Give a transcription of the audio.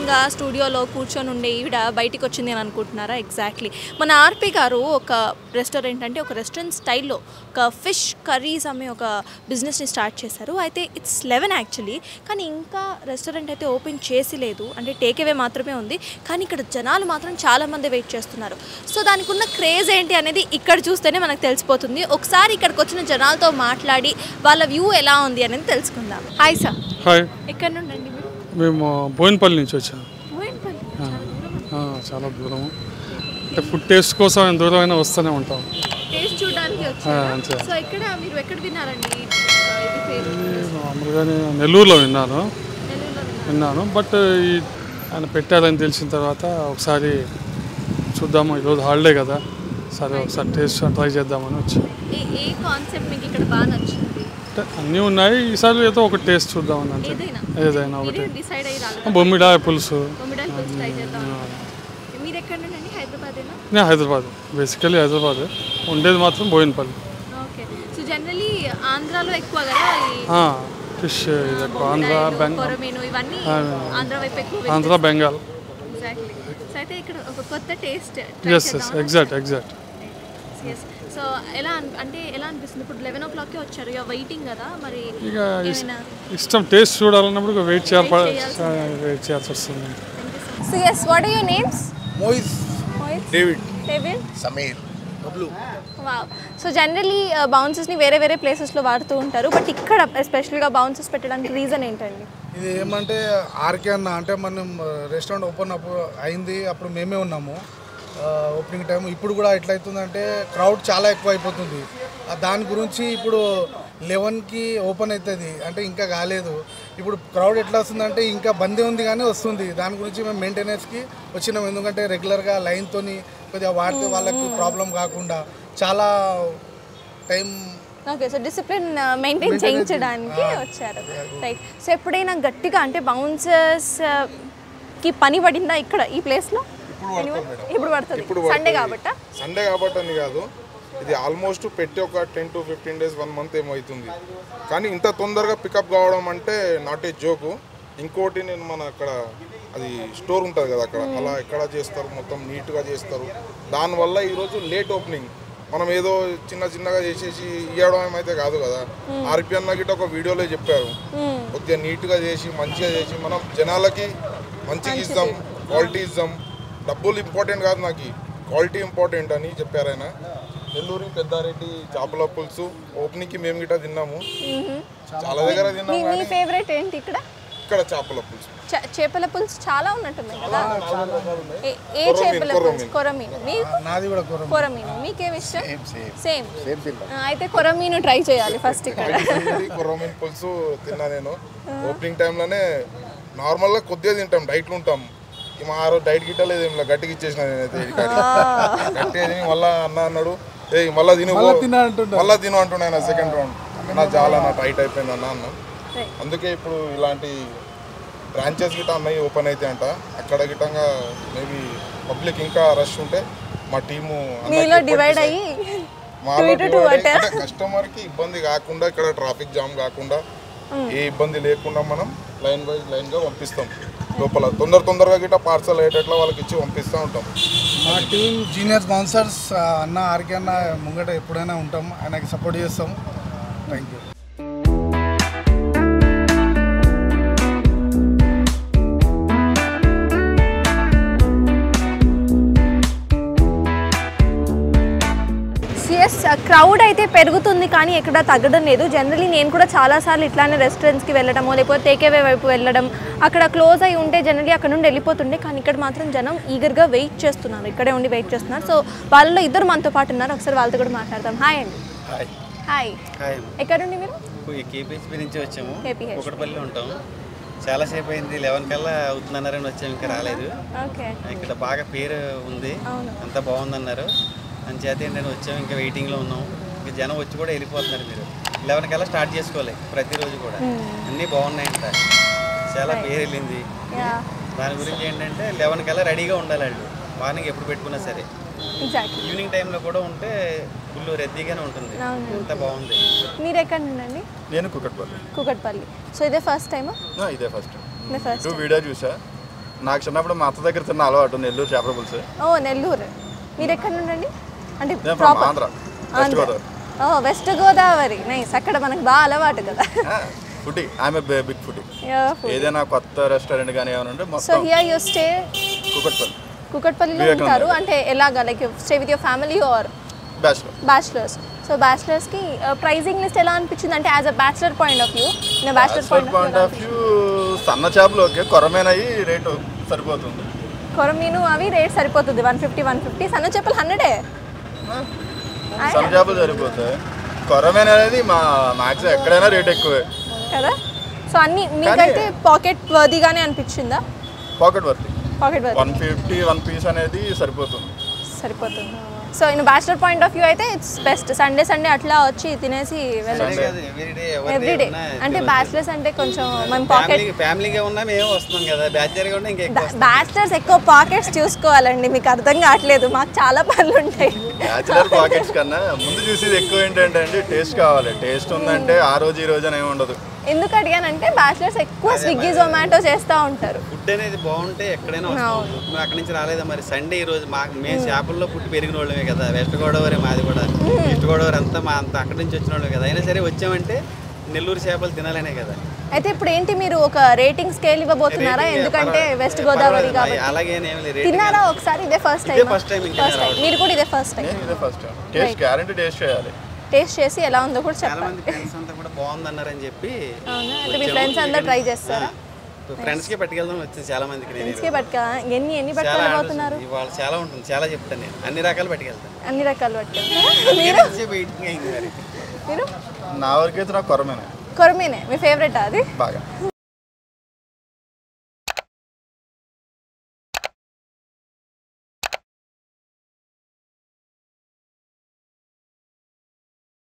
కూల్గా స్టూడియోలో కూర్చొని ఉండే ఈవిడ బయటికి వచ్చింది అని అనుకుంటున్నారా ఎగ్జాక్ట్లీ మన ఆర్పి గారు ఒక రెస్టారెంట్ అంటే ఒక రెస్టారెంట్ స్టైల్లో ఒక ఫిష్ కర్రీస్ అమ్మే ఒక బిజినెస్ని స్టార్ట్ చేశారు అయితే ఇట్స్ లెవెన్ యాక్చువల్లీ కానీ ఇంకా రెస్టారెంట్ అయితే ఓపెన్ చేసి లేదు అంటే టేక్ అవే మాత్రమే ఉంది కానీ ఇక్కడ జనాలు మాత్రం చాలామంది వెయిట్ చేస్తున్నారు సో దానికి ఉన్న క్రేజ్ ఏంటి అనేది ఇక్కడ చూస్తేనే మనకు తెలిసిపోతుంది ఒకసారి ఇక్కడికి వచ్చిన జనాలతో మాట్లాడి వాళ్ళ వ్యూ ఎలా ఉంది అనేది తెలుసుకుందాం హాయ్ సార్ హాయ్ ఎక్కడ నుండండి మీరు మేము బోయినపల్లి నుంచి వచ్చాము బోయినపల్లి. ఆ, చాలా దూరం అంటే ఫుడ్ టేస్ట్ కోసం ఎంత దూరం అయినా వస్తూనే ఉంటాం టేస్ట్ చూడడానికి ఆ, వచ్చారా అంతే. సో ఎక్కడ మీరు ఎక్కడ విన్నారండి ఆ, ఇది పేరు ఇది మామూలుగా నేను నెల్లూరులో విన్నాను నెల్లూరులో విన్నారా? విన్నాను బట్ ఈ ఆయన పెట్టారని తెలిసిన తర్వాత ఒకసారి చూద్దాము ఈరోజు హాలిడే కదా సరే ఒకసారి టేస్ట్ ట్రై చేద్దామని వచ్చాను ఏ ఏ కాన్సెప్ట్ మీకు ఇక్కడ బాగా నచ్చింది అంటే అన్నీ ఉన్నాయి ఈసారి ఏదో ఒక టేస్ట్ చూద్దామని అంతే ఏదైనా ఏదైనా ఒకటి మీరే డిసైడ్ అయ్యి రాలేదు బొమ్మిడాయ పులుసు బొమ్మిడాయి పులుసు ట్రై చేద్దాం మీరు ఎక్కడ నుండి హైదరాబాదేనా నేను హైదరాబాద్ బేసికలీ హైదరాబాద్ ఉండేది మాత్రం బోయినపల్లి ఓకే సో జనరలీ ఆంధ్రాలో ఎక్కువ కదా ఈ ఫిష్ ఇది ఎక్కువ ఆంధ్ర బొమ్మిడాయిలు, బెంగాల్ కొరమీను ఇవన్నీ ఆంధ్ర వైపు ఎక్కువ ఆంధ్ర బెంగాల్ ఎగ్జాక్ట్లీ సో అయితే ఇక్కడ ఒక కొత్త taste yes yes exact exact so ఎలా అన్- అంటే ఎలా అనిపిస్తుంది ఇప్పుడు లెవెన్ ఓ క్లాక్కే వచ్చారు ఇక వెయిటింగ్ కదా మరి ఇక ఇస్- ఏమైనా ఇష్టం టేస్ట్ చూడాలన్నప్పుడు ఇక వెయిట్ చేయాలి వెయిట్ చేయాల్సి వస్తుంది so yes what are your names Moise, David David, David Samir, Bablu. Wow so generally బౌన్సెస్ని వేరే వేరే ప్లేసెస్లో వాడుతూ ఉంటారు బట్ ఇక్కడ ఎస్పెషల్గా బౌన్సెస్ పెట్టడానికి రీజన్ ఏంటండి ఇది ఏమంటే ఆర్కే అన్న అంటే మనం రెస్టారెంట్ ఓపెన్ అప్పుడు అయింది అప్పుడు మేమే ఉన్నాము ఓపెనింగ్ టైం ఇప్పుడు కూడా ఎట్లయితుందంటే క్రౌడ్ చాలా ఎక్కువ అయిపోతుంది ఆ దాని గురించి ఇప్పుడు లెవెన్కి ఓపెన్ అవుతుంది అంటే ఇంకా కాలేదు ఇప్పుడు క్రౌడ్ ఎట్లా వస్తుందంటే ఇంకా బందీ ఉంది కానీ వస్తుంది దాని గురించి మేము మెయింటెనెన్స్కి వచ్చినాం ఎందుకంటే రెగ్యులర్గా లైన్తోని కొద్దిగా వాడితే వాళ్ళకి ప్రాబ్లం కాకుండా చాలా time okay so discipline maintain చేయించడానికి వచ్చారు రైట్ సో ఎప్పుడైనా గట్టిగా అంటే బౌన్సర్స్ కి పని పడిందా ఇక్కడ ఈ ప్లేస్లో ఇప్పుడు పడుతుంది సండే కాబట్టా సండే కాబట్టి అని కాదు ఇది ఆల్మోస్ట్ పెట్టి ఒక ten to fifteen days one month ఏమో అవుతుంది కానీ ఇంత తొందరగా పికప్ కావడం అంటే నాట్ ఏ జోకు ఇంకోటి నేను మన అక్కడ అది స్టోర్ ఉంటుంది కదా అక్కడ అలా ఎక్కడ చేస్తారు మొత్తం నీట్గా చేస్తారు దానివల్ల ఈరోజు లేట్ ఓపెనింగ్ మనం ఏదో చిన్న చిన్నగా చేసేసి ఇవ్వడం అయితే కాదు కదా ఆర్పి అన్న గిట్ట ఒక వీడియోలో చెప్పారు కొద్దిగా నీట్గా చేసి మంచిగా చేసి మనం జనాలకి మంచిగా ఇస్తాం క్వాలిటీ ఇస్తాం డబ్బులు ఇంపార్టెంట్ కాదు నాకు క్వాలిటీ ఇంపార్టెంట్ అని చెప్పారు ఆయన నెల్లూరు పెద్దారెడ్డి చేపల పులుసు ఓపెనింగ్ కి మేము గిట్ట తిన్నాము చాలా దగ్గర తిన్నాము మీ మీ కానీ ఫేవరెట్ ఏంటి ఇక్కడ ఇక్కడ చేపల పులుసు చ- చేపల పులుసు చాలా ఉన్నట్టున్నాయి కదా ఏ- ఏ కొర్రమీను, చేపల పులుసు కొర్రమీను. కొరమీను మీ నాది కూడా కూర కొరమీను మీకేం ఇష్టం సేమ్ అయితే కొరమీను ట్రై చేయాలి ఫస్ట్ ఇక్కడ కొర్రమీన్ పులుసు తిన్నా నేను ఓపెనింగ్ టైంలోనే నార్మల్గా కొద్దిగా తింటాం డైట్లు ఉంటాం ఈ మా ఆ రోజు డైట్ గిట్టలేదు ఏం లేదు, గట్టిగా ఇచ్చేసిన నేనైతే ఈ కాడికి. గట్టిగా తిని మళ్ళా అన్న అన్నాడు ఏ మళ్ళా తిను పో." మళ్ళా తిను అంటున్నాను సెకండ్ రౌండ్ నా చాలా నా టైట్ అయిపోయింది అన్న అన్న Right. అందుకే ఇప్పుడు ఇలాంటి బ్రాంచెస్ గిట్ట అన్నవి ఓపెన్ అయితే అంట అక్కడ గిట్టంగా మేబీ పబ్లిక్ ఇంకా రష్ ఉంటే మా టీము మీలో డివైడ్ అయ్యి మాలో two to divide what? అయ్యి అంటే కస్టమర్ కి ఇబ్బంది కాకుండా ఇక్కడ ట్రాఫిక్ జామ్ కాకుండా ఏ ఇబ్బంది లేకుండా మనం లైన్ వైజ్ లైన్ గా పంపిస్తాం లోపల తొందర తొందరగా గిట్ట పార్సల్ అయ్యేటట్లు వాళ్ళకి ఇచ్చి పంపిస్తూ ఉంటాం మా టీం జీనియస్ బౌన్సర్స్ అన్న ఆర్కే అన్న ముంగట ఎప్పుడైనా ఉంటాం ఆయనకి సపోర్ట్ చేస్తాం థ్యాంక్ యూ ఎస్ క్రౌడ్ అయితే పెరుగుతుంది కానీ ఎక్కడ తగ్గడం లేదు జనరలీ నేను కూడా చాలాసార్లు ఇట్లానే రెస్టారెంట్స్కి వెళ్ళడమో లేకపోతే టేకేవే వైపు వెళ్ళడం అక్కడ క్లోజ్ అయి ఉంటే జనరలీ అక్కడ నుండి వెళ్ళిపోతుండే కానీ ఇక్కడ మాత్రం జనం ఈగర్గా వెయిట్ చేస్తున్నారు ఇక్కడే ఉండి వెయిట్ చేస్తున్నారు సో వాళ్ళలో ఇద్దరు మనతో పాటు ఉన్నారు ఒకసారి వాళ్ళతో కూడా మాట్లాడదాం హాయ్ అండి హాయ్ హాయ్ హాయ్ ఎక్కడ నుండి మీరు ఈ కేపీహెచ్పి నుంచి వచ్చాము KPHP. కుకటపల్లి ఉంటాం చాలాసేపు అయింది లెవెన్ కల్లా అవుతుందన్నారని వచ్చాము ఇంకా రాలేదు ఓకే ఇక్కడ బాగా పేరు ఉంది అవును. అంతా బాగుందన్నారు అంచేత ఏంటంటే వచ్చాము ఇంకా వెయిటింగ్లో ఉన్నాం ఇంకా జనం వచ్చి కూడా వెళ్ళిపోతున్నారు మీరు లెవెన్ కల్లా స్టార్ట్ చేసుకోవాలి ప్రతిరోజు కూడా అన్నీ బాగున్నాయంట చాలా పేరు వెళ్ళింది యా దాని గురించి ఏంటంటే లెవెన్ కల్లా రెడీగా ఉండాలి వాళ్ళు మార్నింగ్ ఎప్పుడు పెట్టుకున్నా సరే ఎగ్జాక్ట్లీ ఈవినింగ్ టైంలో కూడా ఉంటే ఫుల్ రద్దీగానే ఉంటుంది అవును. అంతా బాగుంది మీరు ఎక్కడ నుండి అండి నేను కుకట్పల్లి కూకట్పల్లి సో ఇదే ఫస్ట్ టైమా ఇదే ఫస్ట్ ఇదే ఫస్ట్ టూ వీడియో చూసా నాకు చిన్నప్పుడు మా అత్త దగ్గర తిన్న అలవాటు నెల్లూరు చేపల పులుసు ఓ నెల్లూరు మీరు ఎక్కడ నుండి అంటే నేను from proper Andhra west Godavari ఓ వెస్ట్ గోదావరి నైస్ అక్కడ మనకు బాగా అలవాటు కదా ఫుడ్ ఆమె బిగ్ ఫుడ్ ఏదైనా కొత్త రెస్టారెంట్ కానీ ఏమైనా ఉంటే సో మొత్తం హియర్ యూ స్టే కుకట్పల్లి కుకట్పల్లిలో వివేకానంద. ఉంటారు అంటే ఎలాగా like stay with your family or bachelor bachelors so బ్యాచిలర్స్కి ప్రైజింగ్ లిస్ట్ ఎలా అనిపించింది అంటే as a bachelor point of view నేను bachelor bachelor point of view సన్న చేపలు ఓకే కొరమేనవి రేటు సరిపోతుంది కొరమీను అవి రేట్ సరిపోతుంది వన్ ఫిఫ్టీ వన్ ఫిఫ్టీ సన్న చెప్పలు హండ్రెడే సన్న చేపలు సరిపోతాయి కొరమేన అనేది మా మ్యాక్సిమం ఎక్కడైనా రేట్ ఎక్కువే కదా సో అన్ని మీకైతే పాకెట్ వర్దీగానే అనిపించిందా pocket worth pocket worthy one fifty one piece అనేది సరిపోతుంది సరిపోతుంది so in bachelor point of view అయితే ఇట్స్ బెస్ట్ సండే సండే అట్లా వచ్చి తినేసి వెళ్ళచ్చు ఎవ్రీడే ఎవ్రీడే అంటే బ్యాచిలర్స్ అంటే కొంచెం మేము పాకెట్ ఫ్యామిలీ ఫ్యామిలీగా ఉన్నా మేము వస్తున్నాం కదా బ్యాచలర్గా ఉన్నా ఇంకా ఎక్కువ వస్తాం. బ్యాచిలర్స్ ఎక్కువ పాకెట్స్ చూసుకోవాలండి మీకు అర్థం కావట్లేదు మాకు చాలా పనులు ఉంటాయి బ్యాచులర్ పాకెట్స్ కన్నా ముందు చూసేది ఎక్కువ ఏంటంటే అండి టేస్ట్ కావాలి టేస్ట్ ఉందంటే ఆ రోజు ఈ రోజు అని ఏమి ఉండదు ఎందుకు అడిగానంటే బ్యాచిలర్స్ ఎక్కువ స్విగ్గీ జొమాటో చేస్తూ ఉంటారు ఫుడ్ అనేది బాగుంటే ఎక్కడైనా వస్తాం మేము అక్కడి నుంచి రాలేదా మరి సండే ఈ రోజు మా మేము చేపల్లో పుట్టి పెరిగిన వాళ్ళమే కదా వెస్ట్ గోదావరి మాది కూడా వెస్ట్ గోదావరి అంతా మా అంత అక్కడి నుంచి వచ్చిన వాళ్ళమే కదా అయినా సరే వచ్చామంటే నెల్లూరు చేపలు తినాలనే కదా అయితే ఇప్పుడు ఏంటి మీరు ఒక రేటింగ్ స్కేల్ ఇవ్వబోతున్నారా Rating ఎందుకంటే పర్వాలేదు. వెస్ట్ గోదావరి పర్వాలేదు. కాబట్టి అలాగేనేం లేదు రేటింగ్ తిన్నారా ఒకసారి ఇదే ఫస్ట్ ఇదే టైం first time ఇంకా ఫస్ట్ టైం రావడం. మీరు కూడా ఇదే ఫస్ట్ టైం నేను ఇదే ఫస్ట్ టేస్ట్ గ్యారంటీ టేస్ట్ చేయాలి టేస్ట్ చేసి ఎలా ఉందో కూడా చాలా చెప్పండి మంది ఫ్రెండ్స్ అంతా కూడా బాగుందన్నారని చెప్పి అవునా అంటే మీ ఫ్రెండ్స్ అందరు ట్రై చేస్తారా ఫ్రెండ్స్ కి పట్టుకెళ్దాం వచ్చింది చాలా మందికి నేను ఫ్రెండ్స్కి పట్టుక ఎన్ని ఎన్ని చాలా పట్టుకోలేకపోతున్నారు ఆర్డర్స్ ఇవాళ చాలా ఉంటుంది చాలా చెప్తాను నేను అన్ని రకాలు పట్టుకెళ్తాను అన్ని రకాలు పట్టుకెళ్తారా మీరు వెయిటింగ్ అయింది మరి మీరు నా వరకైతే నాకు కొరమేనే కొరమీనే మీ ఫేవరెట్ అది బాగా